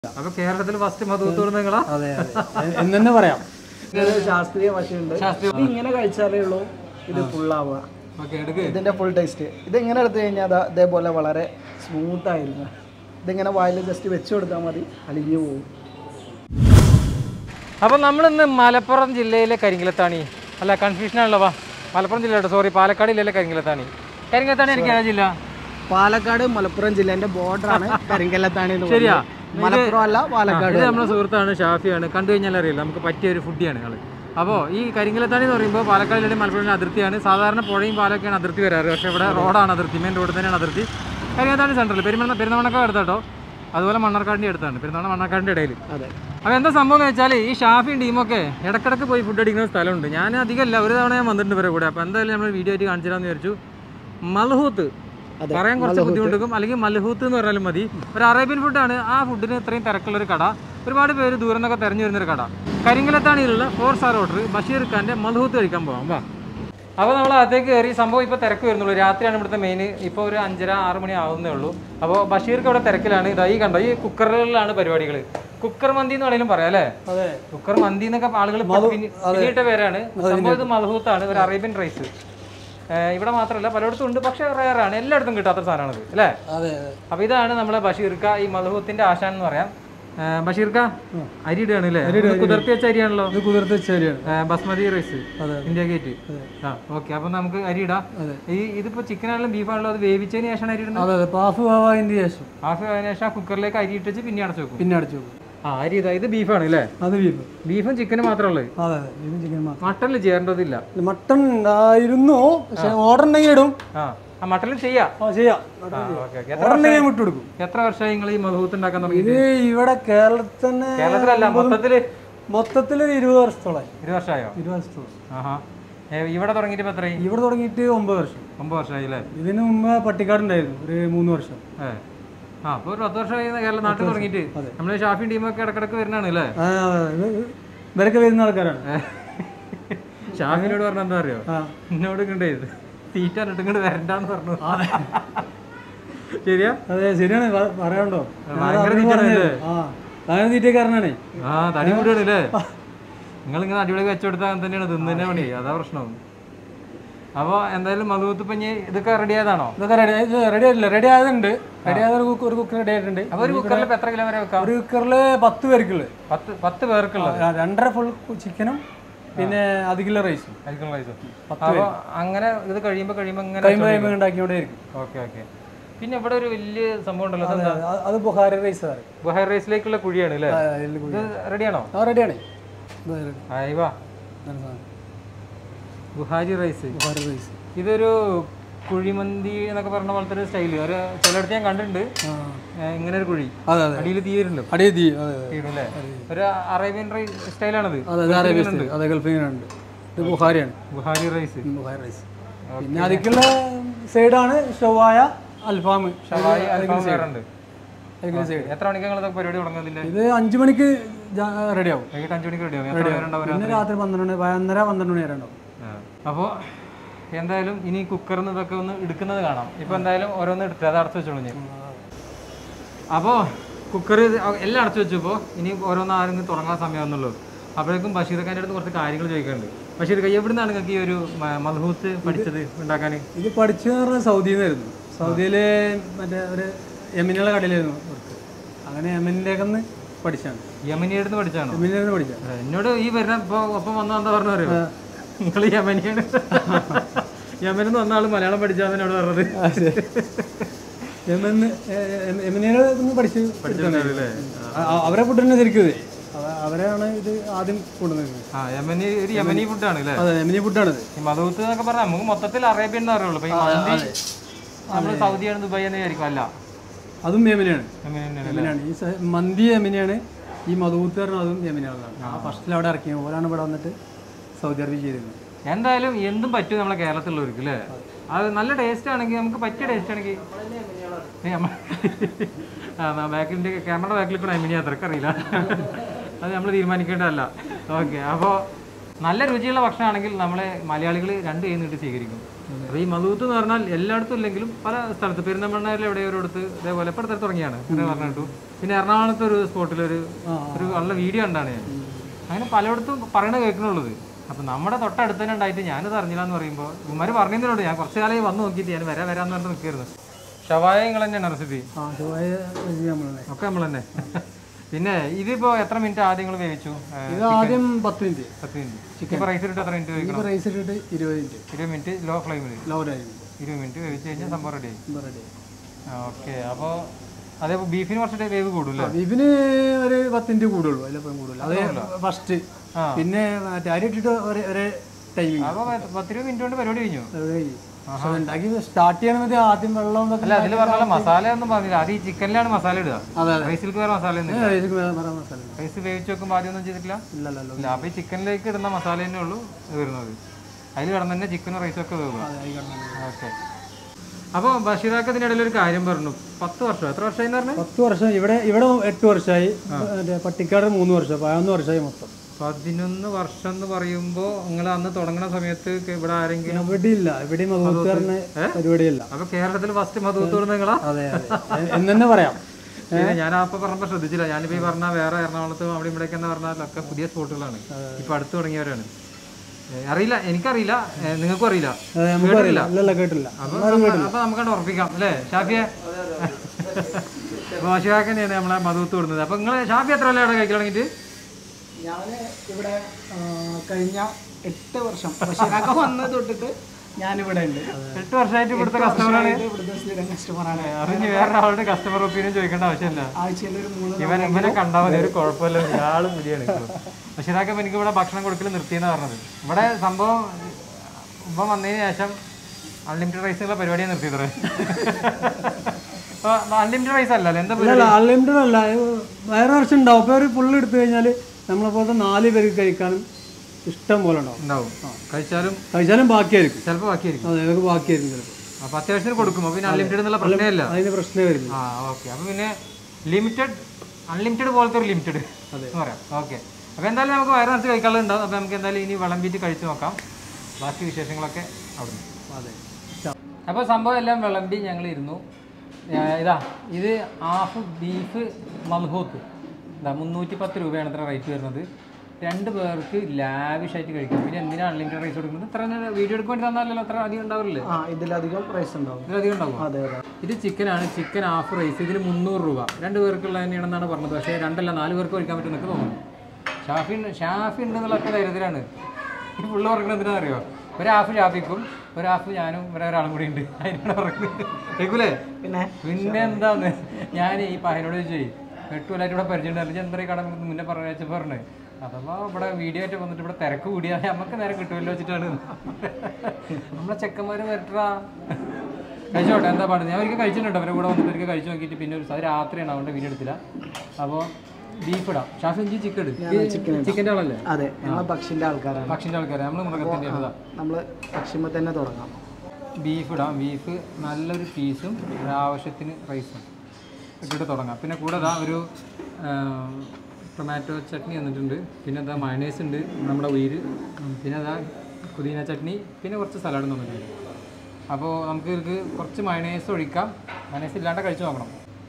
അപ്പൊ കേരളത്തിൽ ഫസ്റ്റ് മധുത്തോട് നിങ്ങളാ അതെ അതെ എന്ന് തന്നെ പറയാം ഇത് ശാസ്ത്രീയ വശമുണ്ട് ശാസ്ത്രീയ- ഇത് ഇങ്ങനെ കഴിച്ചാലേ ഉള്ളൂ ഇത് ഫുള്ളാവുക ഓക്കെ എടുക്ക് ഇതിന്റെ ഫുൾ ടേസ്റ്റ് ഇത് ഇങ്ങനെ എടുത്തു കഴിഞ്ഞാൽ അത് ഇതേപോലെ വളരെ സ്മൂത്ത് ആയിരുന്നു ഇതിങ്ങനെ വായിൽ ജസ്റ്റ് വെച്ച് കൊടുത്താൽ മതി അലിഞ്ഞു പോകും അപ്പൊ നമ്മൾ ഇന്ന് മലപ്പുറം ജില്ലയിലെ കരിങ്കിലത്താണി അല്ല കൺഫ്യൂഷൻ ആണല്ലോ വാ മലപ്പുറം ജില്ലയുടെ സോറി പാലക്കാട് ജില്ലയിലെ കരിങ്കിലത്താണി കരിങ്കിലത്താണി എനിക്ക് ഏതാ ജില്ല പാലക്കാട് മലപ്പുറം ജില്ലേന്റെ ബോർഡറാണ് കരിങ്കല്ലത്താണി എന്ന് ശരിയാ പറയുന്നത്. മലപ്പുറം അല്ല പാലക്കാട് ഇത് നമ്മുടെ സുഹൃത്താണ് ഷാഫിയാണ് കണ്ടു കഴിഞ്ഞാൽ അറിയില്ല നമുക്ക് പറ്റിയ ഒരു ഫുഡിയാണ് ആള് അപ്പോൾ ഈ കരിങ്കലത്താണി എന്ന് പറയുമ്പോൾ പാലക്കാട് ജില്ലയുടെ മലപ്പുറം അതിർത്തിയാണ് സാധാരണ പുഴയും പാലൊക്കെയാണ് അതിർത്തി വരാറ് പക്ഷേ ഇവിടെ റോഡാണ് അതിർത്തി മെയിൻ റോഡ് തന്നെയാണ് അതിർത്തി കരിങ്കലത്താണി സെൻറ്ററിൽ പെരുമണ പെരുന്നമണക്കാട് അടുത്താട്ടോ അതുപോലെ മണ്ണാർക്കാടിൻ്റെ അടുത്താണ് പെരുന്നാൾ മണ്ണാർക്കാടിൻ്റെ ഇടയിൽ അതെ അപ്പോൾ എന്താ സംഭവം എന്ന് വെച്ചാൽ ഈ ഷാഫിയും ടീമൊക്കെ ഇടക്കിടക്ക് പോയി ഫുഡ് അടിക്കുന്ന സ്ഥലമുണ്ട് ഞാൻ അധികമല്ല ഒരു തവണ ഞാൻ വന്നിട്ടുണ്ട് ഇവരെ കൂടെ അപ്പോൾ എന്തായാലും നമ്മൾ വീഡിയോ ആയിട്ട് കാണിച്ചു തരാമെന്ന് വിചാരിച്ചു മൽഹൂത്ത് അതെ, പറയാൻ കുറച്ച് ബുദ്ധിമുട്ടും അല്ലെങ്കിൽ മൽഹൂത്ത് എന്ന് പറഞ്ഞാലും മതി ഒരു അറേബ്യൻ ഫുഡാണ് ആ ഫുഡിന് ഇത്രയും തിരക്കുള്ളൊരു കട ഒരുപാട് പേര് ദൂരം നിന്നൊക്കെ തെരഞ്ഞു വരുന്നൊരു കട കരിങ്കലത്താണിയിലുള്ള ഫോർ സ്റ്റാർ ഓർഡർ ബഷീർ ഖാൻ്റെ മൽഹൂത്ത് കഴിക്കാൻ പോകാം വാ അപ്പോൾ നമ്മൾ അകത്തേക്ക് കയറി സംഭവം ഇപ്പോൾ തിരക്ക് വരുന്നുള്ളൂ രാത്രിയാണ് ഇവിടുത്തെ മെയിൻ ഇപ്പോൾ ഒരു അഞ്ചര ആറ് മണി ആവുന്നേ ഉള്ളൂ അപ്പോൾ ബഷീർക്ക് അവിടെ തിരക്കിലാണ് ഇതാ ഈ കണ്ടോ ഈ കുക്കറുകളിലാണ് പരിപാടികൾ കുക്കർ മന്തി എന്ന് വേണമെങ്കിലും പറയാം അല്ലേ അതെ കുക്കർ മന്തി എന്നൊക്കെ ആളുകൾ പിന്നീട്ട പേരാണ് സംഭവം ഇത് മധുഹൂത്താണ് ഒരു അറേബ്യൻ റൈസ് ഇവിടെ മാത്രമല്ല പലയിടത്തും ഉണ്ട് പക്ഷേ റയറാണ് എല്ലായിടത്തും കിട്ടാത്ത സാധനമാണിത് അല്ലേ അതെ അപ്പോൾ ഇതാണ് നമ്മളെ ബഷീർക്ക ഈ മധുഹൂത്തിന്റെ ആശാൻ എന്ന് പറയാം ഏ, ബഷീർക്ക അരി ഇടുകയാണ് അല്ലേ ഇത് കുതിർത്തി വെച്ച അരിയാണല്ലോ ഇത് കുതിർത്ത് ശരിയാണ് ഏ, ബസ്മതി റൈസ് അതെ. ഇന്ത്യ ഗേറ്റ് ആ ഓക്കെ അപ്പൊ നമുക്ക് അരി ഇടാം അതെ. ഈ ഇതിപ്പോ ചിക്കൻ ആണെങ്കിലും ബീഫ് ആണെങ്കിലും അത് വേവിച്ചതിന് ശേഷം അരി ഇടുന്നത് അതെ അതെ പാഫ് ആവാതിന് ശേഷം ഹാഫ് അതിന് ശേഷം ആ കുക്കറിലേക്ക് അരി ഇട്ടിച്ച് പിന്നെ അടച്ചു വെക്കും പിന്നെ അടിച്ചു വെക്കും ആ അരി ഇതാ ഇത് ബീഫാണ് അല്ലേ അത് ബീഫ് ബീഫും ചിക്കനും മാത്രമേ ഉള്ളൂ അതെ അതെ ബീഫും ചിക്കൻ മാത്രം മട്ടണിൽ ചേരേണ്ടതില്ല മട്ടൺ ഉണ്ടായിരുന്നു പക്ഷെ ഓർഡർ ഉണ്ടെങ്കിൽ ഇടും ആ ആ മട്ടണിൽ ചെയ്യാം ആ ചെയ്യാം ആ, ഓക്കെ ഓക്കെ ഓർഡർ ഉണ്ടെങ്കിൽ വിട്ടു കൊടുക്കും എത്ര വർഷമായി നിങ്ങൾ ഈ മധുഹൂത്ത് ഉണ്ടാക്കാൻ തുടങ്ങി ഇത് ഇവിടെ കേരളത്തിൽ തന്നെ കേരളത്തിലല്ല മൊത്തത്തില് മൊത്തത്തിൽ ഒരു ഇരുപത് വർഷത്തോളായി ഇരുപത് വർഷമായോ ഇരുപത് വർഷത്തോളം ആഹാ ഏ, ഇവിടെ തുടങ്ങിയിട്ട് ഇപ്പൊ എത്രയായി ഇവിടെ തുടങ്ങിയിട്ട് ഒമ്പത് വർഷം ഒമ്പത് വർഷമായി അല്ലേ ഇതിന് മുമ്പ് പട്ടിക്കാടുണ്ടായിരുന്നു ഒരു മൂന്ന് വർഷം ഏ ആ അപ്പോൾ ഒരു പത്ത് വർഷമായി കേരള നാട്ടിൽ തുടങ്ങിയിട്ട് നമ്മൾ ഷാഫി ടീമൊക്കെ ഇടക്കിടക്ക് വരുന്നതാണ് അല്ലേ ആ, അതെ, അതെ. ഇത് ഇവരൊക്കെ വരുന്ന ആൾക്കാരാണ് ഷാഫിനോട് പറഞ്ഞ എന്താ അറിയോ ആ എന്നോട് ഇങ്ങോട്ടേ തീറ്റാനിട്ട് ഇങ്ങോട്ട് വരണ്ടാന്ന് പറഞ്ഞു ശരിയാ അതെ ശരിയാണ് പ- പറയാനുണ്ടോ ഭയങ്കര ഞാൻ തീറ്റയാണല്ലേ? ആ താഴെ തീറ്റക്കാരനാണേ ആ തടി കൂടിയാണ് അല്ലേ നിങ്ങൾ ഇങ്ങനെ അടിപൊളി വെച്ചെടുത്താൽ അങ്ങനെ തന്നെയാണ് തിന്നെ പണി അതാ പ്രശ്നം അപ്പോൾ എന്തായാലും മധുവത്ത് ഇപ്പം ഇനി ഇതൊക്കെ റെഡി ആയതാണോ ഇതൊക്കെ റെഡി ഇത് റെഡി ആയിട്ടില്ല റെഡി ആയതുണ്ട് റെഡി ആയത് ഒരു കുക്ക് ഒരു കുക്ക് റെഡി ആയിട്ടുണ്ട് അപ്പോൾ ഒരു കുക്കറിൽ ഇപ്പം എത്ര കിലോ വരെ വെക്കാം ഒരു കുക്കറിൽ പത്ത് പേർക്കുള്ളത് പത്ത് പത്ത് പേർക്കുള്ളത് ആ, രണ്ടര ഫുൾ ചിക്കനും പിന്നെ അത് കിലോ റൈസും ആയിരിക്കും റൈസ് അപ്പോൾ അങ്ങനെ ഇത് കഴിയുമ്പോൾ കഴിയുമ്പോൾ ഇങ്ങനെ കൈമ കൈമ ഉണ്ടാക്കിയോണ്ടേ ഇരിക്കും ഓക്കെ ഓക്കെ പിന്നെ ഇവിടെ ഒരു വലിയ സംഭവം ഉണ്ടല്ലോ അതെ, അത് അത് ബുഹാരി റൈസ് പറയും ബുഹാർ റൈസിലേക്കുള്ള കുഴിയാണ് അല്ലേ ആ, അതില് കൂടി. ഇത് റെഡിയാണോ ആ റെഡിയാണ് ഇത് ready. അയവാ നല്ല സാധനം. ബുഹാരി റൈസ് ബുഹാരി റൈസ് ഇതൊരു കുഴിമന്തി എന്നൊക്കെ പറഞ്ഞ പോലത്തെ ഒരു സ്റ്റൈല് ഒരു ചിലയിടത്ത് ഞാൻ കണ്ടിട്ടുണ്ട് ആ ഏ, ഇങ്ങനെ ഒരു കുഴി അതെ അതെ അടിയിൽ തീ വരുന്നുണ്ട് അടിയ തീ അതെ അതെ തീരുന്നല്ലേ ഒരു അറേബ്യൻ റൈസ് സ്റ്റൈലാണത് അതെ ഇത് അറേബ്യ സ്റ്റൈൽ അതെ ഗൾഫിനുണ്ട് ഇത് ബുഹാരിയാണ് ബുഹാരി റൈസ് ഉം, ബുഹാരി റൈസ് പിന്നെ അതിക്കുള്ള സൈഡാണ് ഷവായ അൽഫാം ഷവായി അൽഫാം വേറെ ഉണ്ട് അതിക്കുള്ള സൈഡ് എത്ര മണിക്ക് നിങ്ങൾ ഇതൊക്കെ പരിപാടി തുടങ്ങുന്നതിന്റെ ഇത് അഞ്ചു മണിക്ക് റെഡി ആവും വൈകിട്ട് അഞ്ചു മണിക്ക് റെഡിയാവും എത്ര പേരുണ്ടാവും പിന്നെ രാത്രി പന്ത്രണ്ട് മണി പതിനൊന്നര പന്ത്രണ്ട് മണി വരെ ഉണ്ടാവും അപ്പോൾ എന്തായാലും ഇനി കുക്കറിൽ നിന്ന് ഇതൊക്കെ ഒന്ന് എടുക്കുന്നത് കാണാം ഇപ്പോൾ എന്തായാലും ഓരോന്ന് എടുത്ത് അത് അടച്ചു വെച്ചോളൂ ഞാൻ അപ്പോൾ കുക്കർ എല്ലാം അടച്ചു വെച്ചപ്പോൾ ഇനി ഓരോന്ന് ആരെങ്കിലും തുടങ്ങാൻ സമയമാണെന്നുള്ളൂ അപ്പോഴേക്കും ബഷീർ ഖാൻ്റെ അടുത്ത് കുറച്ച് കാര്യങ്ങൾ ചോദിക്കാനുണ്ട് ബഷീർ ഖാൻ എവിടെ നിന്നാണ് നിങ്ങൾക്ക് ഈ ഒരു മ- മൽഹൂത്ത് പഠിച്ചത് ഉണ്ടാക്കാൻ ഇത് പഠിച്ചു പറഞ്ഞാൽ സൗദിയിൽ നിന്നായിരുന്നു സൗദിയിലെ മറ്റേ ഒരു യമിനിയുടെ കടയിലായിരുന്നു വർക്ക് അങ്ങനെ യമനിലേക്കൊന്ന് പഠിച്ചാണ് യമനിയുടെ അടുത്ത് പഠിച്ചാണോ യമനിൽ നിന്ന് പഠിച്ചാണ് എന്നോട് ഈ വരുന്ന ഇപ്പോൾ ഒപ്പം വന്ന എന്താ പറഞ്ഞു അറിയോ നിങ്ങൾ യമനിയാണ് യമനിൽ നിന്ന് വന്ന ആൾ മലയാളം പഠിച്ചാന്ന് എന്നോട് പറഞ്ഞത് യമന് യമനിയുടെ നിന്ന് പഠിച്ച് അല്ലേ ആ, ആ, അവരെ ഫുഡ് തന്നെ ശരിക്കും ഇത് അവ- അവരെയാണ് ഇത് ആദ്യം കൊണ്ടുവന്നത് ആ യമനി ഒരു യമനി ഫുഡാണ് അല്ലേ അതെ യമനി ഫുഡാണിത് ഈ മധുത്ത് എന്നൊക്കെ പറഞ്ഞാൽ നമുക്ക് മൊത്തത്തിൽ അറേബ്യൻ എന്ന് പറയുള്ളൂ ഇപ്പൊ ഈ മന്തി നമ്മൾ സൗദിയാണ് ദുബായ് എന്ന് വിചാരിക്കും അല്ല അതും യമനിയാണ് യമനി തന്നെയാണ്. യമനിയാണ് ഈ സ- മന്തി യമനിയാണ് ഈ മധുത്ത് പറഞ്ഞ അതും യമനിയാണ് ആ ഫസ്റ്റിൽ അവിടെ ഇറക്കിയത് ഓരാണ് ഇവിടെ വന്നിട്ട് സൗദി അറേബ്യ ചെയ്തിരുന്നത് എന്തായാലും എന്തും പറ്റും നമ്മളെ കേരളത്തിലുള്ളവർക്ക് അല്ലേ അത് നല്ല ടേസ്റ്റ് ആണെങ്കിൽ നമുക്ക് പറ്റിയ ടേസ്റ്റ് ആണെങ്കിൽ ബാക്കിൻ്റെ ക്യാമറ ബാക്കിൽ കൂടെ എമിനി അത്രക്ക് അറിയില്ല അത് നമ്മൾ തീരുമാനിക്കേണ്ടതല്ല ഓക്കെ അപ്പോൾ നല്ല രുചിയുള്ള ഭക്ഷണമാണെങ്കിൽ നമ്മളെ മലയാളികൾ രണ്ട് കൈ നീട്ടി സ്വീകരിക്കും അപ്പോൾ ഈ മധുത്ത് എന്ന് പറഞ്ഞാൽ എല്ലായിടത്തും ഇല്ലെങ്കിലും പല സ്ഥലത്ത് പെരുന്തമണ്ണയിൽ എവിടെ ഒരിടത്ത് ഇതേപോലെ ഇപ്പോൾ അടുത്ത് തുടങ്ങിയാണ് എന്ന് പറഞ്ഞിട്ടു പിന്നെ എറണാകുളത്ത് ഒരു സ്പോട്ടിൽ ഒരു ഒരു നല്ല വീഡിയോ ഉണ്ടാണ് ഞാൻ അങ്ങനെ പലയിടത്തും പറയണ കേൾക്കണുള്ളത് അപ്പം നമ്മുടെ തൊട്ടടുത്ത് തന്നെ ഉണ്ടായിട്ട് ഞാനിത് അറിഞ്ഞില്ല എന്ന് പറയുമ്പോൾ ഉമ്മാര് പറഞ്ഞതിനോട് ഞാൻ കുറച്ച് കാലമായി വന്ന് നോക്കിയിട്ട് ഞാൻ വരാൻ വരാന്ന് പറഞ്ഞിട്ട് നിൽക്കായിരുന്നു ഷവായ നിങ്ങൾ തന്നെയാണ് റെസിപ്പി ആ ചൊവ്വായ വെച്ച് നമ്മൾ തന്നെ ഒക്കെ നമ്മൾ തന്നെ പിന്നെ ഇതിപ്പോ എത്ര മിനിറ്റ് ആദ്യം നിങ്ങൾ വേവിച്ചു ഏ, ഇത് ആദ്യം പത്ത് മിനിറ്റ് പത്ത് മിനിറ്റ് ഇപ്പൊ റൈസ് ഇട്ട് എത്ര മിനിറ്റ് വേവിക്കണം ഇപ്പോൾ റൈസ് ഇട്ടിട്ട് ഇരുപത് മിനിറ്റ് ഇരുപത് മിനിറ്റ് ലോ ഫ്ലെയിമിൽ ലൗഡായിരുന്നു ഇരുപത് മിനിറ്റ് വേവിച്ച് കഴിഞ്ഞാൽ സംഭവം റെഡി ആയി റെഡി ഓക്കെ അപ്പോൾ അതേ ബീഫിന് കുറച്ചിട്ട് വേവ് കൂടുമല്ലേ ബീഫിന് ഒരു പത്ത് മിനിറ്റ് കൂടുള്ളൂ അതിലപ്പം കൂടുതൽ അത് ഫസ്റ്റ് ആ. പിന്നെ മറ്റേ അരി ഇട്ടിട്ട് ഒരു ഒരു ടൈമിങ് അപ്പോൾ പത്തിരുപത് മിനിറ്റ് കൊണ്ട് പരിപാടി കഴിഞ്ഞു പക്ഷെ ഉണ്ടാക്കി സ്റ്റാർട്ട് ചെയ്യണമെങ്കിൽ ആദ്യം വെള്ളം ഇതൊക്കെ അല്ല അതിൽ പറഞ്ഞാൽ മസാല ഒന്നും പറഞ്ഞില്ല അത് ഈ ചിക്കനിലാണ് മസാല ഇടുക അതെ അതെ റൈസിലേക്ക് വേറെ മസാല ഒന്നും ഇല്ല ഇതിലേക്ക് വേറെ വേറെ മസാല ഇല്ല. റൈസ് വേവിച്ച് വെക്കുമ്പോൾ ആദ്യം ഒന്നും ചെയ്തിട്ടില്ല ഇല്ലല്ലോ ഇല്ല അപ്പോൾ ഈ ചിക്കനിലേക്ക് ഇടുന്ന മസാല തന്നെ ഉള്ളൂ ഇത് വരുന്നത് അതിൽ കിടന്ന് തന്നെ ചിക്കനും റൈസും ഒക്കെ വേവും അതെ ആയി കിടന്നു ഓക്കെ അപ്പോൾ ബഷീറാക്ക് ഇതിനിടയിൽ ഒരു കാര്യം പറഞ്ഞു പത്ത് വർഷം എത്ര വർഷമായി എന്ന് പറഞ്ഞു പത്ത് വർഷം ഇവിടെ ഇവിടെ എട്ട് വർഷമായി മറ്റേ പട്ടിക്കാട് മൂന്ന് വർഷം പതിനൊന്ന് വർഷമായി മൊത്തം പതിനൊന്ന് വർഷം എന്ന് പറയുമ്പോൾ നിങ്ങൾ അന്ന് തുടങ്ങുന്ന സമയത്ത് ഒക്കെ ഇവിടെ ആരെങ്കിലും ഇവിടെ ഇല്ല ഇവിടെ മധുക്കാരന് പരിപാടിയില്ല അപ്പൊ കേരളത്തിൽ ഫസ്റ്റ് മധുത്തോട് നിങ്ങളാ അതെ അതെ എന്ന് തന്നെ പറയാം പിന്നെ ഞാൻ അപ്പൊ പറഞ്ഞപ്പോ ശ്രദ്ധിച്ചില്ല ഞാനിപ്പോ ഈ പറഞ്ഞ വേറെ എറണാകുളത്തും അവിടെ ഇവിടേക്ക് എന്ന് പറഞ്ഞാൽ ഒക്കെ പുതിയ സ്പോട്ടുകളാണ് ഇപ്പൊ അടുത്ത് തുടങ്ങിയവരാണ് ഏ, അറിയില്ല എനിക്കറിയില്ല ഏ, നിങ്ങൾക്കും അറിയില്ല അതെ നമുക്ക് അറിയില്ല ഇല്ലല്ല കേട്ടില്ല അപ്പൊ നമ്മ- അപ്പൊ നമുക്കണ്ട് ഉറപ്പിക്കാം അല്ലേ ഷാഫിയെ ഷാഫിയാക്കന്നെയാണ് നമ്മളെ മധുത്ത് വിടുന്നത് അപ്പൊ നിങ്ങൾ ഷാഫി എത്ര അല്ലേ അവിടെ കഴിക്കാൻ തുടങ്ങിയിട്ട് ഞാൻ ഇവിടെ ആ, കഴിഞ്ഞ എട്ട് വർഷം ബഷീറാക്ക വന്നത് തൊട്ടിട്ട് ഞാനിവിടെ ഉണ്ട് എട്ട് വർഷമായിട്ട് ഇവിടുത്തെ കസ്റ്റമറാണ് ഇവിടുത്തെ സ്ഥിരം കസ്റ്റമറാണ് അറിഞ്ഞ് വേറെ ആളുടെ കസ്റ്റമർ ഒപ്പീനിയൻ ചോദിക്കേണ്ട ആവശ്യമില്ല ആഴ്ചയിൽ ഒരു മൂന്ന് ഇവൻ ഇവനെ കണ്ടാൽ മതി ഒരു കുഴപ്പമില്ല ഇയാള് പുലിയാണ് പക്ഷെ ഇതൊക്കെ എനിക്ക് ഇവിടെ ഭക്ഷണം കൊടുക്കൽ നിർത്തിയെന്നാ പറഞ്ഞത് ഇവിടെ സംഭവം ഇപ്പം വന്നതിന് ശേഷം അൺലിമിറ്റഡ് റൈസുള്ള പരിപാടിയെ നിർത്തിയത് അൺലിമിറ്റഡ് റൈസ് അല്ലല്ലോ എന്താ പരിപാടി? അല്ല അൺലിമിറ്റഡ് അല്ല ഇത് വേറെ വർഷം ഉണ്ടാവും അപ്പോൾ ഒരു ഫുള്ള് എടുത്തു കഴിഞ്ഞാൽ നമ്മളെപ്പോലത്തെ നാല് പേർക്ക് കഴിക്കാനും ഇഷ്ടം പോലെ ഉണ്ടാവും ഉണ്ടാവും കഴിച്ചാലും കഴിച്ചാലും ബാക്കിയായിരിക്കും ചിലപ്പോൾ ബാക്കിയായിരിക്കും അതെ ഇതൊക്കെ ബാക്കിയായിരിക്കും ചിലപ്പോൾ അപ്പൊ അത്യാവശ്യത്തിന് കൊടുക്കും അപ്പൊ പിന്നെ അൺലിമിറ്റഡ് എന്നുള്ള പ്രശ്നമില്ല അതിന് പ്രശ്നമേ വരില്ല ആ ഓക്കെ അപ്പൊ പിന്നെ ലിമിറ്റഡ് അൺലിമിറ്റഡ് പോലത്തെ ഒരു ലിമിറ്റഡ് എന്ന് പറയാം ഓക്കെ അപ്പൊ എന്തായാലും നമുക്ക് വയറ് നിറച്ച് കഴിക്കാനുള്ളത് ഉണ്ടാവും അപ്പൊ നമുക്ക് എന്തായാലും ഇനി വിളമ്പിയിട്ട് കഴിച്ചു നോക്കാം ബാക്കി വിശേഷങ്ങളൊക്കെ അവിടെ അതെ അപ്പോൾ സംഭവം എല്ലാം വിളമ്പി ഞങ്ങൾ ഇരുന്നു ആ, ഇതാ ഇത് ഹാഫ് ബീഫ് മൽഹൂത്ത് ഇതാ മുന്നൂറ്റി പത്ത് രൂപയാണ് ഇത്ര റേറ്റ് വരുന്നത് രണ്ട് പേർക്ക് ലാവിഷായിട്ട് കഴിക്കാം പിന്നെ എന്തിനാണ് അൺലിമിറ്റഡ് റൈസ് കൊടുക്കുന്നത് ഇത്ര വീഡിയോ എടുക്കാൻ വേണ്ടി തന്നാലല്ലോ അത്ര അധികം ഉണ്ടാവില്ലേ ആ ഇതിലധികം പ്രൈസ് ഉണ്ടാവും ഇതിലധികം ഉണ്ടാവും അതെ അതെ ഇത് ചിക്കനാണ് ചിക്കൻ ഹാഫ് റൈസ് ഇതിൽ മുന്നൂറ് രൂപ രണ്ട് പേർക്കുള്ള തന്നെയാണെന്നാണ് പറഞ്ഞത് പക്ഷേ രണ്ടല്ല നാല് പേർക്ക് കഴിക്കാൻ പറ്റും എനിക്ക് തോന്നുന്നു ഷാഫി ഉണ്ട് ഷാഫി ഉണ്ടെന്നുള്ള ഒറ്റ ധൈര്യത്തിലാണ് ഈ പുള്ളി ഉറങ്ങുന്നത് എന്തിനാ അറിയോ ഒരു ഹാഫ് ഷാഫിക്കും ഒരു ഹാഫ് ഞാനും വേറെ ഒരാളും കൂടി ഉണ്ട് അതിനാണ് ഉറങ്ങുന്നത് കേൾക്കൂലേ പിന്നെ പിന്നെ എന്താന്ന് ഞാൻ ഈ പഹനോട് ചോദിച്ചു എട്ട് കൊല്ലമായിട്ട് ഇവിടെ പരിചയം എന്താ കട നമുക്ക് മുന്നേ പറഞ്ഞ വെച്ച പറഞ്ഞു അഥവാ ഇവിടെ വീഡിയോ ആയിട്ട് വന്നിട്ട് ഇവിടെ തിരക്ക് കൂടിയാൽ നമുക്ക് നേരം കിട്ടുമല്ലോ വെച്ചിട്ടാണ് നമ്മളെ ചെക്കന്മാര് വരട്ടാ കഴിച്ചോട്ടെ എന്താ പാടുന്നത് ഞാൻ ഒരിക്കൽ കഴിച്ചിട്ടുണ്ട് അവരെ കൂടെ വന്നിട്ട് ഒരിക്കൽ കഴിച്ചു നോക്കിയിട്ട് പിന്നെ ഒരു അത് രാത്രിയാണ് അതുകൊണ്ട് വീഡിയോ എടുത്തില്ല അപ്പോൾ ബീഫ് ഇടാം ഷാഫി ഇഞ്ചി ചിക്കൻ ഇടും ചിക്കൻ്റെ ആളല്ലേ അതെ ഞങ്ങൾ പക്ഷിൻ്റെ ആൾക്കാരാണ് പക്ഷിൻ്റെ ആൾക്കാരെ നമ്മൾ മൃഗത്തിൻ്റെ ഇതാ നമ്മൾ പക്ഷിമ്മ തന്നെ തുടങ്ങാം ബീഫ് ഇടാം ബീഫ് നല്ലൊരു പീസും ഒരു ആവശ്യത്തിന് റൈസും ഇട്ടിട്ട് തുടങ്ങാം പിന്നെ കൂടെ ഇതാ ഒരു ടൊമാറ്റോ ചട്നി വന്നിട്ടുണ്ട് പിന്നെ എന്താ മയണൈസ് ഉണ്ട് നമ്മുടെ ഉയിര് പിന്നെ അതാ പുതിന ചട്നി പിന്നെ കുറച്ച് സലാഡ് തന്നിട്ടുണ്ട് അപ്പോൾ നമുക്ക് ഇതിലേക്ക് കുറച്ച് മയണൈസ് ഒഴിക്കാം മയണൈസ് ഇല്ലാണ്ട് കഴിച്ചു നോക്കണം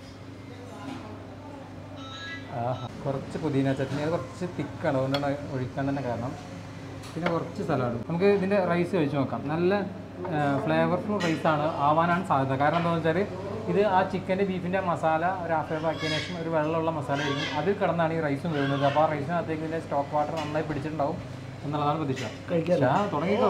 ആഹാ കുറച്ച് പുതിന ചട്നി അത് കുറച്ച് തിക്കാണ് അതുകൊണ്ടാണ് ഒഴിക്കാൻ തന്നെ കാരണം പിന്നെ കുറച്ച് സലാഡും നമുക്ക് ഇതിൻ്റെ റൈസ് കഴിച്ച് നോക്കാം നല്ല ഫ്ലേവർഫുൾ റൈസാണ് ആവാനാണ് സാധ്യത കാരണം എന്താണെന്ന് വെച്ചാൽ ഇത് ആ ചിക്കൻ്റെ ബീഫിൻ്റെ മസാല ഒരു ഹാഫ് വേവ് ആക്കിയതിന് ശേഷം ഒരു വെള്ളമുള്ള മസാല ആയിരിക്കും അതിൽ കിടന്നാണ് ഈ റൈസും വരുന്നത് അപ്പോൾ ആ റൈസിനകത്തേക്ക് ഇതിൻ്റെ സ്റ്റോക്ക് വാട്ടർ നന്നായി പിടിച്ചിട്ടുണ്ടാവും എന്നുള്ളതാണ് പ്രതീക്ഷ കഴിക്കാമല്ലോ ആ തുടങ്ങിക്കോ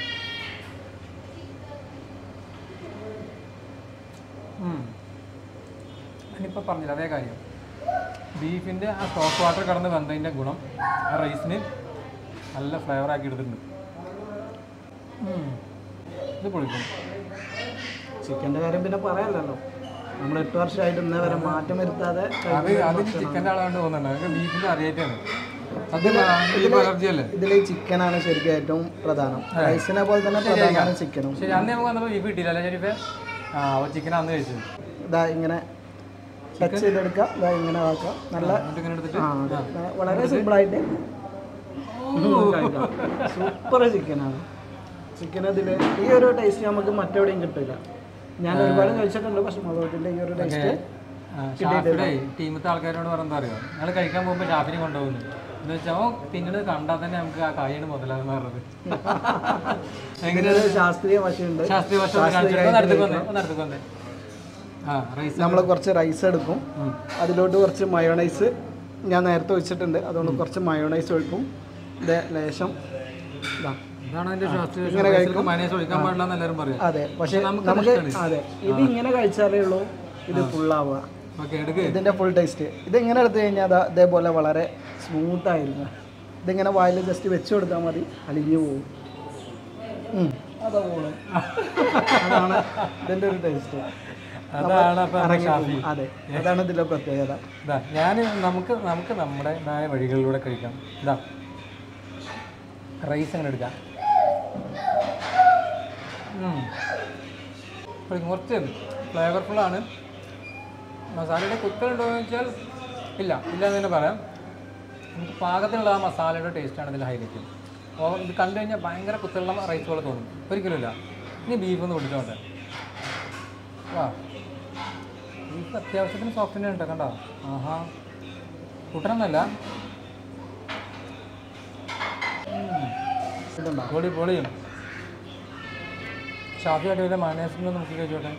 ഞാനിപ്പോൾ പറഞ്ഞില്ല അതേ കാര്യം ബീഫിൻ്റെ ആ സ്റ്റോക്ക് വാട്ടർ കടന്ന് വെന്തതിൻ്റെ ഗുണം ആ റൈസിന് നല്ല ഫ്ലേവർ ആക്കി എടുത്തിട്ടുണ്ട് ഉം. ഇത് പൊളിക്കും ചിക്കൻ്റെ കാര്യം പിന്നെ പറയാമല്ലോ നമ്മൾ എട്ട് വർഷമായിട്ട് ഇന്നേ വരെ മാറ്റം വരുത്താതെ അത് അത് ചിക്കൻ്റെ ആളാണ്ട് തോന്നുന്നുണ്ട് അതൊക്കെ ബീഫിൻ്റെ അറിയായിട്ടാണ് സത്യം ബീഫ് അലർജി അല്ലേ ഇതിൽ ചിക്കനാണ് ശരിക്കും ഏറ്റവും പ്രധാനം റൈസിനെ പോലെ തന്നെ പ്രധാനമാണ് ചിക്കനും ശരി അന്ന് നമുക്ക് വന്നപ്പോൾ ബീഫ് കിട്ടിയില്ല അല്ലേ ശരിപ്പേ ആ അപ്പോൾ ചിക്കൻ അന്ന് കഴിച്ചു ഇതാ ഇങ്ങനെ ടച്ച് ചെയ്തെടുക്കുക ഇതാ ഇങ്ങനെ ആക്കാം നല്ല എന്നിട്ട് ഇങ്ങനെ എടുത്തിട്ട് ആ അതെ. വളരെ സിമ്പിളായിട്ട് സൂപ്പർ ചിക്കനാണ് ചിക്കൻ ഇതിൽ ഈ ഒരു ടേസ്റ്റ് നമുക്ക് മറ്റെവിടെയും കിട്ടില്ല ഞാൻ ഒരുപാട് കഴിച്ചിട്ടുണ്ട് പക്ഷെ മധുരത്തിൻ്റെ ഈ ഒരു ടേസ്റ്റ് ഷാഫിയുടെ ടീമത്തെ ആൾക്കാരോട് പറഞ്ഞാൽ അറിയോ ഞങ്ങൾ കഴിക്കാൻ പോകുമ്പോൾ ഷാഫിനെ കൊണ്ടുപോകുന്നു എന്ന് വെച്ചാൽ ഓ പിന്നീട് കണ്ടാൽ തന്നെ നമുക്ക് ആ കായാണ് മുതലാന്ന് പറഞ്ഞത് ഇതിനൊരു ശാസ്ത്രീയ വശമുണ്ട് ശാസ്ത്രീയ വശം ഒന്ന് കാണിച്ചിട്ട് ഒന്ന് അടുത്തേക്ക് വന്നേ ഒന്ന് അടുത്തേക്ക് വന്നേ ആ റൈസ് നമ്മൾ കുറച്ച് റൈസ് എടുക്കും അതിലോട്ട് കുറച്ച് മയോണൈസ് ഞാൻ നേരത്തെ വെച്ചിട്ടുണ്ട് അതുകൊണ്ട് കുറച്ച് മയോണൈസ് ഒഴിക്കും ഇത് ലേശം ഇതാ ഇതാണ് അതിന്റെ ശാസ്ത്രീയ മൈനസ് ഒഴിക്കാൻ പാടില്ല എന്ന് എല്ലാവരും പറയാം അതെ പക്ഷെ നമുക്ക് നമുക്ക് അതെ ഇത് ഇങ്ങനെ കഴിച്ചാലേ ഉള്ളൂ ഇത് ഫുള്ളാവുക ഓക്കെ എടുക്ക് ഇതിൻ്റെ ഫുൾ ടേസ്റ്റ് ഇതിങ്ങനെ എടുത്തു കഴിഞ്ഞാൽ അതാ ഇതേപോലെ വളരെ സ്മൂത്ത് ആയിരുന്നു ഇതിങ്ങനെ വായിൽ ജസ്റ്റ് വെച്ച് കൊടുത്താൽ മതി അലിഞ്ഞു പോകും ഉം, അതാ പോണു അതാണ് ഇതിൻ്റെ ഒരു ടേസ്റ്റ് അതാണ് അപ്പൊ ഷാഫി അതെ അതാണ് ഇതിൻ്റെ പ്രത്യേകത ഇതാ ഞാൻ നമുക്ക് നമുക്ക് നമ്മുടേതായ വഴികളിലൂടെ കഴിക്കാം ഇതാ റൈസ് അങ്ങനെ എടുക്കാം ഉം. ഒരു കുറച്ച് ഫ്ലേവർഫുൾ ആണ് മസാലയുടെ കുത്തലുണ്ടോ എന്ന് വെച്ചാൽ ഇല്ല ഇല്ല എന്ന് തന്നെ പറയാം നമുക്ക് പാകത്തിനുള്ള ആ മസാലയുടെ ടേസ്റ്റാണ് ഇതിൽ ഹൈലൈറ്റ് ഓവർ ഇത് കണ്ടു കഴിഞ്ഞാൽ ഭയങ്കര കുത്തലുള്ള റൈസ് പോലെ തോന്നും ഒരിക്കലും ഇല്ല ഇനി ബീഫ് ഒന്ന് പിടിച്ചോട്ടെ വാ ബീഫ് അത്യാവശ്യത്തിന് സോഫ്റ്റ് തന്നെ ഉണ്ട് കണ്ടോ ആഹാ കൂട്ടണമെന്നല്ല ഇതുണ്ടോ പൊളി പൊളിയും ഷാഫി അടിപൊളി മയണേസിന് നമുക്ക് കഴിച്ചോട്ടെ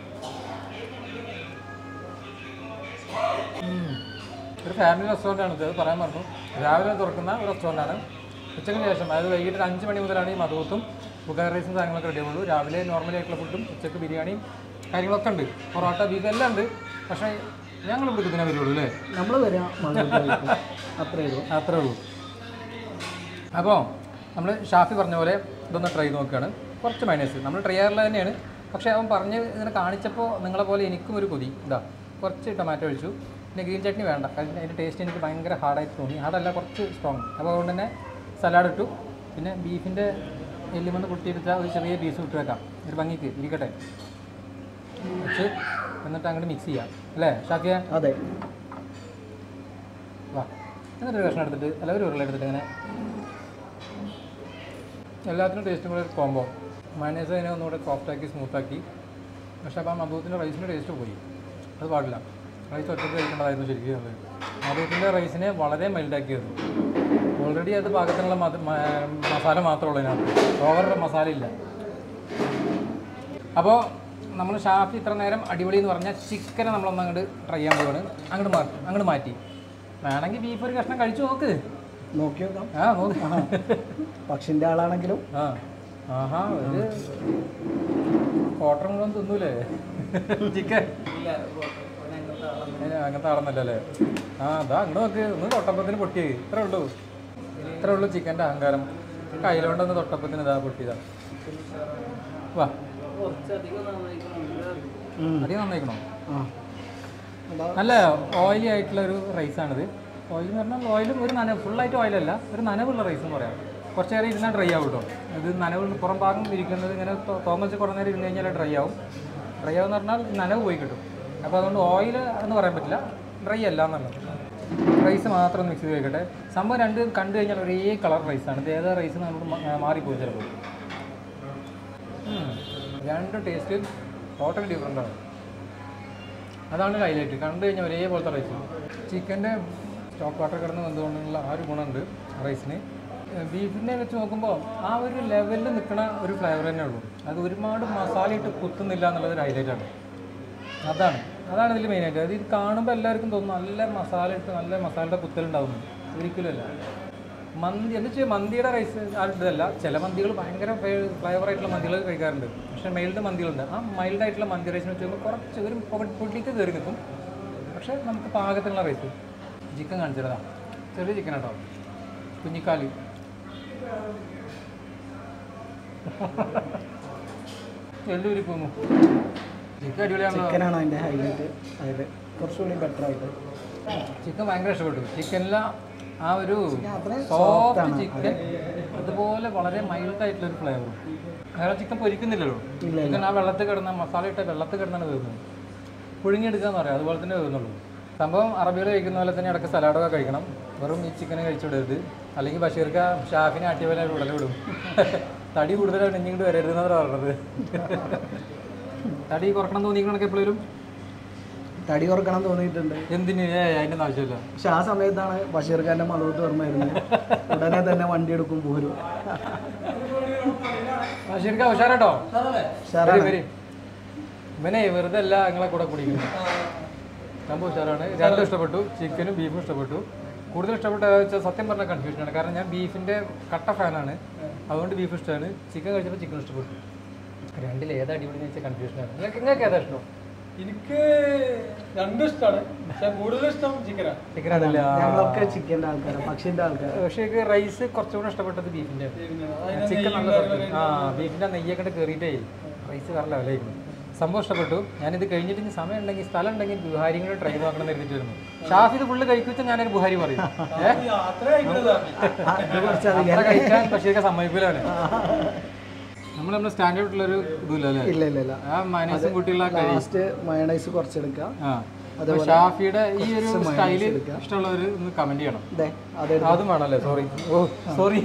ഉം. ഒരു ഫാമിലി റെസ്റ്റോറൻ്റ് ആണ് ഇത് അത് പറയാൻ പറഞ്ഞു രാവിലെ തുറക്കുന്ന ഒരു റെസ്റ്റോറൻ്റ് ആണ് ഉച്ചയ്ക്ക് ശേഷം അതായത് വൈകിട്ട് ഒരു അഞ്ച് മണി മുതലാണ് ഈ മധുവത്തും ബുക്കാർ റൈസും സാധനങ്ങളൊക്കെ റെഡി ആവുള്ളൂ രാവിലെ നോർമലി ആയിട്ടുള്ള ഫുഡും ഉച്ചയ്ക്ക് ബിരിയാണിയും കാര്യങ്ങളൊക്കെ ഉണ്ട് പൊറോട്ട ബീഫ് എല്ലാം ഉണ്ട് പക്ഷേ ഞങ്ങൾ ഇവിടെ ഇതിനെ വരുള്ളൂ അല്ലേ നമ്മൾ വരാം അത്രേ ഉള്ളൂ അത്രേ ഉള്ളൂ അപ്പോൾ നമ്മൾ ഷാഫി പറഞ്ഞ പോലെ ഇതൊന്ന് ട്രൈ ചെയ്ത് നോക്കുകയാണ് കുറച്ച് മൈനസ് നമ്മൾ ട്രൈ ചെയ്യാറുള്ളത് തന്നെയാണ് പക്ഷേ അവൻ പറഞ്ഞ് ഇങ്ങനെ കാണിച്ചപ്പോൾ നിങ്ങളെ പോലെ എനിക്കും ഒരു കൊതി ഇതാ കുറച്ച് ടൊമാറ്റോ ഒഴിച്ചു പിന്നെ ഗ്രീൻ ചട്നി വേണ്ട കാരണം അതിൻ്റെ ടേസ്റ്റ് എനിക്ക് ഭയങ്കര ഹാർഡായിട്ട് തോന്നി ഹാർഡല്ല കുറച്ച് സ്ട്രോങ് അപ്പോൾ അതുകൊണ്ട് തന്നെ സലാഡ് ഇട്ടു പിന്നെ ബീഫിൻ്റെ എല്ലുമെന്ന് കുട്ടിയെടുത്ത ഒരു ചെറിയ പീസ് ഇട്ട് വെക്കാം ഒരു ഭംഗിക്ക് ഇരിക്കട്ടെ വെച്ച് എന്നിട്ട് അങ്ങോട്ട് മിക്സ് ചെയ്യാം അല്ലേ ഷാഫിയ അതെ വാ എന്നിട്ട് ഒരു കഷ്ണം എടുത്തിട്ട് അല്ല ഒരു ഉരുള എടുത്തിട്ട് ഇങ്ങനെ എല്ലാത്തിനും ടേസ്റ്റും കൂടെ ഒരു കോമ്പോ മയണൈസ് അതിനെ ഒന്നുകൂടെ സോഫ്റ്റാക്കി സ്മൂത്താക്കി പക്ഷേ അപ്പം മധുരത്തിൻ്റെ റൈസിൻ്റെ ടേസ്റ്റ് പോയി അത് പാടില്ല റൈസ് ഒറ്റയ്ക്ക് കഴിക്കേണ്ടതായിരുന്നു ശരിക്കും അത് മധുരത്തിൻ്റെ റൈസിനെ വളരെ മൈൽഡാക്കിയത് ഓൾറെഡി അത് പാകത്തിനുള്ള മധു മ- മസാല മാത്രമേ ഉള്ളൂ ഇതിനകത്ത് ഓവർ മസാല ഇല്ല അപ്പോൾ നമ്മൾ ഷാഫി ഇത്ര നേരം അടിപൊളി എന്ന് പറഞ്ഞാൽ ചിക്കനെ നമ്മളൊന്ന് അങ്ങോട്ട് ട്രൈ ചെയ്യാൻ പോവാണ് അങ്ങോട്ട് മാറ്റി അങ്ങോട്ട് മാറ്റി വേണമെങ്കിൽ ബീഫ് ഒരു കഷ്ണം കഴിച്ചു നോക്ക് നോക്കി നോക്കാം ആ നോക്ക് പക്ഷിൻ്റെ ആളാണെങ്കിലും ആ ആഹാ ഒരു ക്വാർട്ടർ മുഴുവൻ തിന്നൂലേ ചിക്കൻ ഏ, അങ്ങനത്തെ ആളൊന്നല്ല അല്ലേ ആ അതാ അങ്ങോട്ട് നോക്ക് ഒന്ന് തൊട്ടപ്പത്തിന് പൊട്ടിയത് ഇത്രേ ഉള്ളൂ ഇത്രേ ഉള്ളൂ ചിക്കൻ്റെ അഹങ്കാരം കയ്യിലോണ്ടൊന്ന് തൊട്ടപ്പത്തിന് ഇതാ പൊട്ടിയതാ വാ ഉം. അധികം നന്നായിക്കണോ ആ അതാ നല്ല ഓയിലി ആയിട്ടുള്ള ഒരു റൈസാണിത് ഓയിൽ എന്ന് പറഞ്ഞാൽ ഓയിലും ഒരു നനവ് ഫുള്ളായിട്ട് ഓയിലല്ല ഒരു നനവുള്ള റൈസ് എന്ന് പറയാം കുറച്ച് നേരം ഇരുന്നാൽ ഡ്രൈ ആവും കേട്ടോ ഇത് നനവ് പുറം ഭാഗം ഇരിക്കുന്നത് ഇങ്ങനെ തോമച്ച് കുറേ നേരം ഇരുന്ന് കഴിഞ്ഞാൽ ഡ്രൈ ആവും ഡ്രൈ ആവും എന്ന് പറഞ്ഞാൽ നനവ് പോയി കിട്ടും അപ്പോൾ അതുകൊണ്ട് ഓയിൽ എന്ന് പറയാൻ പറ്റില്ല ഡ്രൈ അല്ല എന്നുള്ളത് റൈസ് മാത്രം മിക്സ് ചെയ്ത് വെക്കട്ടെ സംഭവം രണ്ട് കണ്ടു കഴിഞ്ഞാൽ ഒരേ കളർ റൈസാണ് ഇത് ഏതാ റൈസ് നമുക്ക് മാറിപ്പോയി ചിലപ്പോൾ ഉം. രണ്ട് ടേസ്റ്റ് ടോട്ടലി ഡിഫറെൻ്റ് ആണ് അതാണ് ഹൈലൈറ്റ് കണ്ടു കഴിഞ്ഞാൽ ഒരേപോലത്തെ റൈസ് ചിക്കൻ്റെ സ്റ്റോക്ക് വാട്ടർ കിടന്ന് വന്നുകൊണ്ടുള്ള ആ ഒരു ഗുണമുണ്ട് റൈസിന് ബീഫിനെ വെച്ച് നോക്കുമ്പോൾ ആ ഒരു ലെവലിൽ നിൽക്കുന്ന ഒരു ഫ്ലേവർ തന്നെ ഉള്ളൂ അത് ഒരുപാട് മസാല ഇട്ട് കുത്തുന്നില്ല എന്നുള്ളത് ഒരു ഹൈലൈറ്റാണ് അതാണ് അതാണ് ഇതിൽ മെയിനായിട്ട് അത് ഇത് കാണുമ്പോൾ എല്ലാവർക്കും തോന്നും നല്ല മസാല ഇട്ട് നല്ല മസാലയുടെ കുത്തലുണ്ടാവുന്നു ഒരിക്കലും അല്ല മന്തി എന്ന് വെച്ചാൽ മന്തിയുടെ റൈസ് ആ ഇതല്ല ചില മന്തികൾ ഭയങ്കര ഫ്ലേവർ ആയിട്ടുള്ള മന്തികൾ കഴിക്കാറുണ്ട് പക്ഷേ മൈൽഡ് മന്തികളുണ്ട് ആ മൈൽഡ് ആയിട്ടുള്ള മന്തി റൈസിന് വെച്ച് നോക്കുമ്പോൾ കുറച്ച് ഒരു പൊ- പൊടിക്ക് കയറി നിൽക്കും പക്ഷേ നമുക്ക് പാകത്തിനുള്ള റൈസ് ചിക്കൻ കാണിച്ചതാ ചെറിയ ചിക്കൻ കേട്ടോ കുഞ്ഞിക്കാലി എല്ലൂരി പോന്നു ചിക്കൻ അടിപൊളിയാണല്ലോ ചിക്കനാണ് അതിൻ്റെ ഹൈലൈറ്റ് അതായത് കുറച്ചുകൂടി ബെറ്റർ ആയിട്ട് ചിക്കൻ ഭയങ്കര ഇഷ്ടപ്പെട്ടു ചിക്കനില ആ ഒരു അത്രയും സോഫ്റ്റ് ചിക്കൻ അതുപോലെ വളരെ മൈൽഡ് ആയിട്ടുള്ള ഒരു ഫ്ലേവറും വേറെ ചിക്കൻ പൊരിക്കുന്നില്ലല്ലോ ഇല്ല, ചിക്കൻ ആ വെള്ളത്തിൽ കിടന്ന മസാല ഇട്ട വെള്ളത്തിൽ കിടന്നാണ് വേകുന്നത് പുഴുങ്ങിയെടുക്കാന്ന് പറയാം അതുപോലെ തന്നെ വേകുന്നുള്ളൂ സംഭവം അറബികൾ കഴിക്കുന്ന പോലെ തന്നെ ഇടയ്ക്ക് സലാഡൊക്കെ കഴിക്കണം വെറും ഈ ചിക്കൻ കഴിച്ചുവിടരുത് അല്ലെങ്കിൽ ബഷീർക്ക് ഷാഫിനെ ആട്ടിയ പോലെ ഉടലെ വിടും തടി കൂടുതലാണ് ഇനി ഇങ്ങോട്ട് വരരുതെന്നാണ് പറഞ്ഞത് തടി കുറക്കണം തോന്നിക്കണക്ക് എപ്പോഴും തടി കുറക്കണം തോന്നിയിട്ടുണ്ട് എന്തിന് ഏ അതിൻ്റെ ഒന്നും ആവശ്യമില്ല പക്ഷെ ആ സമയത്താണ് ബഷീർ ഖാന്റെ മധുത്ത് ഓർമ്മ വരുന്നത് ഉടനെ തന്നെ വണ്ടി എടുക്കും പോരും ആ ശരിക്കും ഉഷാറാട്ടോ ഉഷാറാണ്. വരി, വരി. ഇവനെ വെറുതെ അല്ല നിങ്ങളെ കൂടെ കുടിക്കുന്നത് സംഭവം ഉഷാറാണ് രണ്ടും ഇഷ്ടപ്പെട്ടു ചിക്കനും ബീഫും ഇഷ്ടപ്പെട്ടു കൂടുതൽ ഇഷ്ടപ്പെട്ട ഏതാ വെച്ചാൽ സത്യം പറഞ്ഞ കൺഫ്യൂഷനാണ് കാരണം ഞാൻ ബീഫിൻ്റെ കട്ട ഫാനാണ് അതുകൊണ്ട് ബീഫ് ഇഷ്ടമാണ് ചിക്കൻ കഴിച്ചപ്പോൾ ചിക്കൻ ഇഷ്ടപ്പെട്ടു രണ്ടിൽ ഏതാ അടിപൊളി എന്ന് വെച്ചാൽ കൺഫ്യൂഷനാണ് നിങ്ങൾക്ക് നിങ്ങൾക്ക് ഏതാ ഇഷ്ടം എനിക്ക് രണ്ടും ഇഷ്ടമാണ് പക്ഷെ കൂടുതൽ ഇഷ്ടം ചിക്കനാണ് ചിക്കൻ അതല്ല ഞങ്ങളൊക്കെ ചിക്കൻ്റെ ആൾക്കാരാണ് പക്ഷിന്റെ ആൾക്കാർ പക്ഷേ എനിക്ക് റൈസ് കുറച്ചുകൂടെ ഇഷ്ടപ്പെട്ടത് ബീഫിൻ്റെ ചിക്കൻ നല്ല സോഫ്റ്റ്. ആ ബീഫിൻ്റെ നെയ്യൊക്കെ ഇട്ട് കയറിയിട്ടേ റൈസ് വേറെ ലെവലായിരുന്നു സംഭവം ഇഷ്ടപ്പെട്ടു ഞാനിത് കഴിഞ്ഞിട്ട് ഇനി സമയം ഉണ്ടെങ്കിൽ സ്ഥലം ഉണ്ടെങ്കിൽ ബുഹാരിയും കൂടെ ട്രൈ നോക്കണം എന്ന് കരുതിയിട്ട് വരുന്നു ഷാഫ് ഇത് ഫുള്ള് കഴിക്കുവെച്ചാൽ ഞാനൊരു ബുഹാരി പറയും ഏ? യാത്ര കഴിക്കുന്നത് ഇത് കുറച്ചധികം അത്ര കഴിക്കാൻ പക്ഷേ സമ്മതിക്കൂലാണ് നമ്മൾ നമ്മുടെ സ്റ്റാൻഡേർഡ് ഉള്ളൊരു ഇതില്ല അല്ലേ ഇല്ല ഇല്ല ഇല്ല ആ മൈനസും കുട്ടിയുള്ള കഴി ലാസ്റ്റ് മയണൈസ് കുറച്ചെടുക്കുക ആ അപ്പോൾ ഷാഫിയുടെ ഈ ഒരു സ്റ്റൈല് ഇഷ്ടമുള്ളവർ ഒന്ന് കമന്റ് ചെയ്യണം ഇതേ അതെ അതും വേണമല്ലേ സോറി ഓ സോറി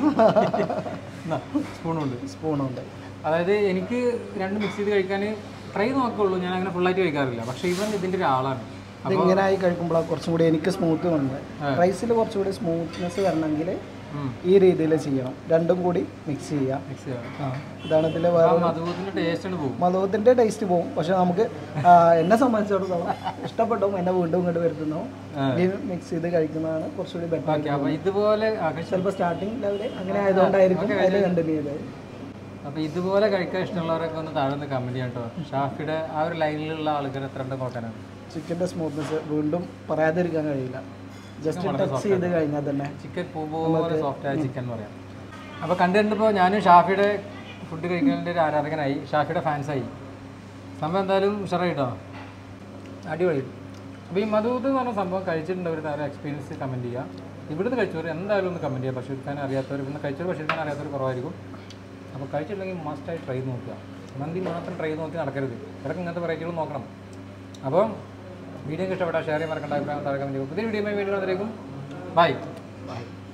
സ്പൂണുണ്ട് സ്പൂണുണ്ട് അതായത് എനിക്ക് രണ്ട് മിക്സ് ചെയ്ത് കഴിക്കാൻ ട്രൈ നോക്കുള്ളൂ ഞാൻ അങ്ങനെ ഫുള്ളായിട്ട് കഴിക്കാറില്ല പക്ഷേ ഇവൻ ഇതിൻ്റെ ഒരു ആളാണ് ഇത് ഇങ്ങനെ ആയി കഴിക്കുമ്പോഴാണ് കുറച്ചും കൂടി എനിക്ക് സ്മൂത്ത് വേണ്ടത് റൈസിൽ കുറച്ചുകൂടി സ്മൂത്ത്നെസ് വരണമെങ്കിൽ ഉം. ഈ രീതിയിൽ ചെയ്യണം രണ്ടും കൂടി മിക്സ് ചെയ്യാം മിക്സ് ചെയ്യാം ആ ഇതാണ് ഇതിലെ വേറെ ആ മധുബൂത്തിൻ്റെ ടേസ്റ്റ് ആണ് പോകും മധുവത്തിൻ്റെ ടേസ്റ്റ് പോകും പക്ഷെ നമുക്ക് ആ, എന്നെ സംബന്ധിച്ചിടത്തോളം ഇഷ്ടപ്പെട്ടു എന്നെ വീണ്ടും ഇങ്ങോട്ട് വരുത്തുന്നു ഈ മിക്സ് ചെയ്ത് കഴിക്കുന്നതാണ് കുറച്ചുകൂടി ബെറ്റർ ഓക്കെ അപ്പോൾ ഇതുപോലെ ആ, കഴിച്ചു. ചിലപ്പോൾ സ്റ്റാർട്ടിങ് ലെവല് അങ്ങനെ ആയതുകൊണ്ടായിരിക്കും അതിൽ കണ്ടിന്യൂ ചെയ്തത് അപ്പോൾ ഇതുപോലെ കഴിക്കാൻ ഇഷ്ടമുള്ളവരൊക്കെ ഒന്ന് താഴെ നിന്ന് കമന്റ് ചെയ്യാം കേട്ടോ ഷാഫിയുടെ ആ ഒരു ലൈനിലുള്ള ആൾക്കാർ എത്ര ഉണ്ട് നോക്കാനാണ് ചിക്കൻ്റെ സ്മൂത്ത്നെസ് വീണ്ടും പറയാതിരിക്കാൻ കഴിയില്ല ജസ്റ്റ് ടച്ച് ചെയ്ത് കഴിഞ്ഞാൽ തന്നെ ചിക്കൻ പൂ പോലെ സോഫ്റ്റ് ആയ ചിക്കൻ എന്ന് പറയാം അപ്പോൾ കണ്ടിട്ടുണ്ടപ്പോൾ ഞാനും ഷാഫിയുടെ ഫുഡ് കഴിക്കുന്നതിൻ്റെ ഒരു ആരാധകനായി ഷാഫിയുടെ ഫാൻസായി സംഭവം എന്തായാലും ഉഷാറായിട്ടോ അടിപൊളി അപ്പോൾ ഈ മധുത്ത് എന്ന് പറഞ്ഞ സംഭവം കഴിച്ചിട്ടുണ്ട് ഒരു താരം എക്സ്പീരിയൻസ് കമൻറ്റ് ചെയ്യുക ഇവിടുന്ന് കഴിച്ചവർ എന്തായാലും ഒന്ന് കമൻറ്റ് ചെയ്യുക ബഷീർ ഖാൻ അറിയാത്തവർ ഇവിടുന്ന് കഴിച്ചവർ ബഷീർ ഖാൻ അറിയാത്തവർ കുറവായിരിക്കും അപ്പോൾ കഴിച്ചിട്ടുണ്ടെങ്കിൽ മസ്റ്റായി ട്രൈ നോക്കുക മന്തി മാത്രം ട്രൈ നോക്കി നടക്കരുത് ഇടയ്ക്ക് ഇങ്ങനത്തെ വെറൈറ്റികൾ നോക്കണം അപ്പം വീഡിയോ ഇഷ്ടപ്പെട്ടാൽ ഷെയർ ചെയ്യാൻ മറക്കണ്ട അഭിപ്രായം താഴെ കമൻറ്റ് ചെയ്യുക പുതിയ വീഡിയോ വീണ്ടും വന്നേക്കും ബൈ ബൈ